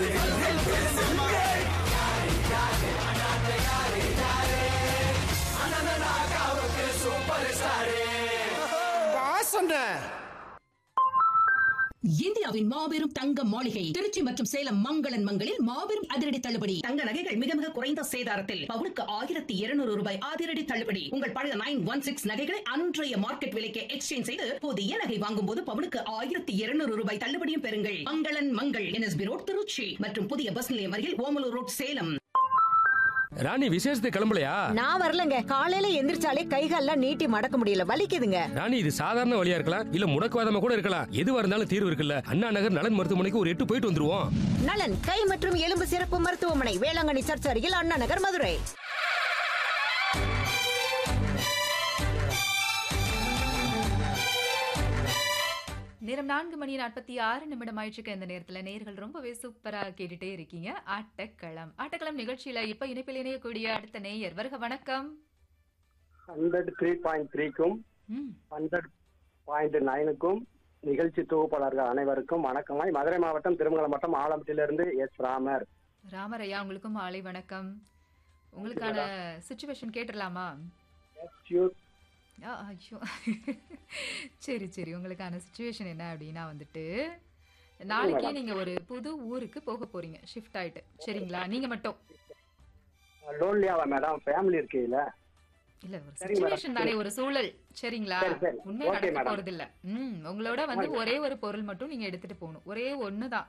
இந்தியாவின் மாபெரும் தங்க மாளிகை திருச்சி மற்றும் சேலம் மங்களன் மங்களில் மாபெரும் அதிரடி தள்ளுபடி தங்க நகைகள் மிக மிக குறைந்த சேதாரத்தில் பவுனுக்கு ஆயிரத்தி இருநூறு ரூபாய் அதிரடி தள்ளுபடி உங்கள் பழைய நைன் ஒன் சிக்ஸ் நகைகளை அன்றைய மார்க்கெட் விலைக்கு எக்ஸ்சேஞ்ச் செய்து புதிய நகை வாங்கும் போது பவுனுக்கு ஆயிரத்தி இருநூறு ரூபாய் தள்ளுபடியும் பெறுங்கள் மங்களன் மங்கள் என்எஸ்பி ரோட் திருச்சி மற்றும் புதிய பஸ் நிலையம் அருகில் ஓமலூர் ரோட் சேலம் ராணி விசேஷத்துக்கு கிளம்பலையா நான் வரலங்க காலையில எந்திரிச்சாலே கைகால்லாம் நீட்டி மடக்க முடியல வலிக்குதுங்க ராணி இது சாதாரண வழியா இருக்கலாம் இல்ல முடக்குவாதமா கூட இருக்கலாம் எதுவா இருந்தாலும் தீர்வு இருக்குல்ல அண்ணா நகர் நலன் மருத்துவமனைக்கு ஒரு எட்டு போயிட்டு வந்துருவோம் நலன் கை மற்றும் எலும்பு சிறப்பு மருத்துவமனை வேளாங்கண்ணி சர்ச் அருகில் அண்ணா நகர் மதுரை நேரம் நான்கு மணி நாற்பத்தி ஆறு நிமிடம் ஆயிடுச்சுக்க இந்த நேரத்துல நேர்கள் ரொம்பவே சூப்பரா கேட்டுட்டே இருக்கீங்க ஆட்டக்களம் ஆட்டக்களம் நிகழ்ச்சியில இப்ப இணைப்பில் இணையக்கூடிய அடுத்த நேயர் வருக வணக்கம் ஹண்ட்ரட் த்ரீ பாயிண்ட் த்ரீக்கும் ம், ஹண்ட்ரட் பாயிண்ட் நைனுக்கும் நிகழ்ச்சி தொகுப்பாளர்கள் அனைவருக்கும் வணக்கமாய் மதுரை மாவட்டம் திருமங்கலம் மாவட்டம் ஆலம்பட்டிலிருந்து எஸ் ராமர் ராமரையா உங்களுக்கும் மாலை வணக்கம் உங்களுக்கான சுச்சுவேஷன் கேட்டுடலாமா யூ ஆ, ஐயோ சரி சரி உங்களுக்கான சுச்சுவேஷன் என்ன அப்படின்னா வந்துட்டு நாளைக்கு நீங்க ஒரு புது ஊருக்கு போக போறீங்க ஷிஃப்ட் ஆயிட்டு சரிங்களா நீங்க மட்டும் லோன்லியாவா மேடம் ஃபேமிலி இருக்கீங்கள இல்ல ஒரு சரி, madam. சுச்சுவேஷன் தானே ஒரு சூழல் சரிங்களா சரி, சரி. உண்மையா Okay, நடக்க madam. போறது இல்ல ம் உங்களோட வந்து ஒரே ஒரு பொருள் மட்டும் நீங்க எடுத்துட்டு போகணும் ஒரே ஒண்ணுதான்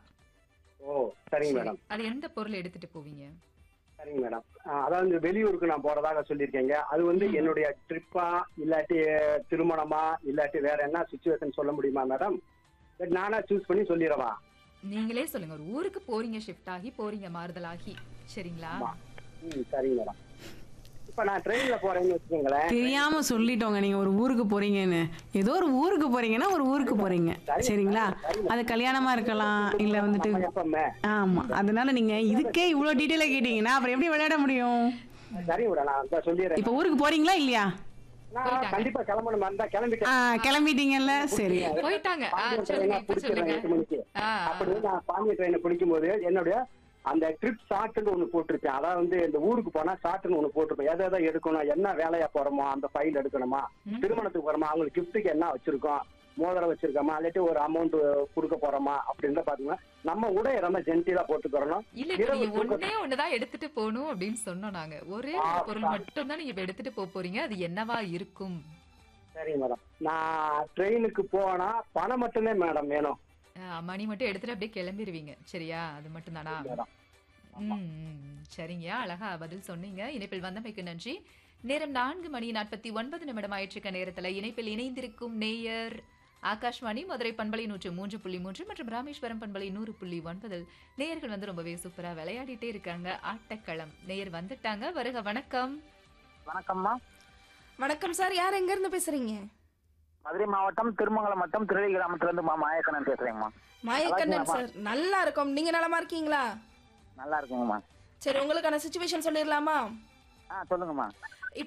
ஓ சரிங்க சரி. மேடம் அது எந்த பொருள் எடுத்துட்டு போவீங்க சரிங்க மேடம் அதாவது வெளியூருக்கு நான் போறதாக சொல்லியிருக்கீங்க அது வந்து என்னுடைய ட்ரிப்பா இல்லாட்டி திருமணமா இல்லாட்டி வேற என்ன சுச்சுவேஷன் சொல்ல முடியுமா மேடம் சரி, நானா சூஸ் பண்ணி சொல்லிடவா நீங்களே சொல்லுங்க ஒரு ஊருக்கு போறீங்க ஷிஃப்ட் ஆகி போறீங்க மாறுதலாகி சரிங்களா ஆமா. ம் சரிங்க மேடம் இப்ப நான் ட்ரெயின்ல போறேன்னு வச்சுக்கோங்களேன் தெரியாம சொல்லிட்டோங்க நீங்க ஒரு ஊருக்கு போறீங்கன்னு ஏதோ ஒரு ஊருக்கு போறீங்கன்னா ஒரு ஊருக்கு போறீங்க சரிங்களா அது கல்யாணமா இருக்கலாம் இல்ல வந்துட்டு எப்பவுமே ஆமா அதனால நீங்க இதுக்கே இவ்வளவு டீட்டெயிலா கேட்டீங்கன்னா அப்புறம் எப்படி விளையாட முடியும் சரி விட நான் இதை சொல்லிடுறேன் இப்ப ஊருக்கு போறீங்களா இல்லையா நான் கண்டிப்பா கிளம்பணும் இருந்தா ஆ, கிளம்பிட்டேன் கிளம்பிட்டீங்கல்ல சரி போயிட்டாங்க ஆ, பாண்டிய சொல்லுங்க ட்ரெயினை இப்ப பிடிச்சிடுறேன் சொல்லுங்க எட்டு மணிக்கு ஆ, அப்படி நான் பாண்டிய ட்ரெயினை பிடிக்கும் போது என்னுடைய அந்த ட்ரிப் ஷார்ட்னு ஒண்ணு போட்டிருப்பேன் அதாவது வந்து இந்த ஊருக்கு போனா ஷார்ட்னு ஒண்ணு போட்டிருப்பேன் எதை எதை எடுக்கணும் என்ன வேலையா போறோமோ அந்த ஃபைல் எடுக்கணுமா திருமணத்துக்கு போறோமா அவங்களுக்கு கிஃப்ட்டுக்கு என்ன வச்சிருக்கோம் மோதிரம் வச்சிருக்கோமா இல்லாட்டி ஒரு அமௌண்ட் கொடுக்க போறோமா அப்படின்னு பாத்தீங்கன்னா நம்ம உடைய ரொம்ப ஜென்டிலா போட்டுக்கிறோம் இல்ல இப்ப இரவு நீங்க தூக்கம் ஒண்ணே ஒண்ணுதான் எடுத்துட்டு போகணும் அப்படின்னு சொன்னோம் நாங்க ஒரே ஒரு ஆ, பொருள் மட்டும் தான் நீங்க இப்ப எடுத்துட்டு போக போறீங்க அது என்னவா இருக்கும் சரிங்க மேடம் நான் ட்ரெயினுக்கு போனா பணம் மட்டுமே மேடம் வேணும் ஆ, மணி மட்டும் எடுத்துட்டு அப்படியே கிளம்பிடுவீங்க சரியா அது மட்டும் தானா மேடம் ம், ம், சரிங்கய்யா அழகா பதில் சொன்னீங்க இணைப்பில் வந்தமைக்கு நன்றி நேரம் நான்கு மணி நாற்பத்தி ஒன்பது நிமிடம் ஆயிற்றுக்க நேரத்துல இணைப்பில் இணைந்திருக்கும் நேயர் ஆகாஷ்வாணி மதுரை பண்பலை நூற்று மூன்று புள்ளி மூன்று மற்றும் ராமேஸ்வரம் பண்பலை நூறு புள்ளி ஒன்பதில் நேயர்கள் வந்து ரொம்பவே சூப்பரா விளையாடிட்டே இருக்காங்க ஆட்டக்களம் நேயர் வந்துட்டாங்க வருக வணக்கம் வணக்கம்மா வணக்கம் சார் யார் எங்க இருந்து பேசுறீங்க மதுரை மாவட்டம் திருமங்கலம் வட்டம் திருவள்ளி கிராமத்துல இருந்து மா மாயக்கண்ணன் பேசுறேங்கம்மா மாயக்கண்ணன் நல்லா சார் நல்லா இருக்கும் நீங்க நலமா இருக்கீங்களா நல்லா இருக்குங்கம்மா சரி உங்களுக்கான சுச்சுவேஷன் சொல்லிடலாமா ஆ சொல்லுங்கம்மா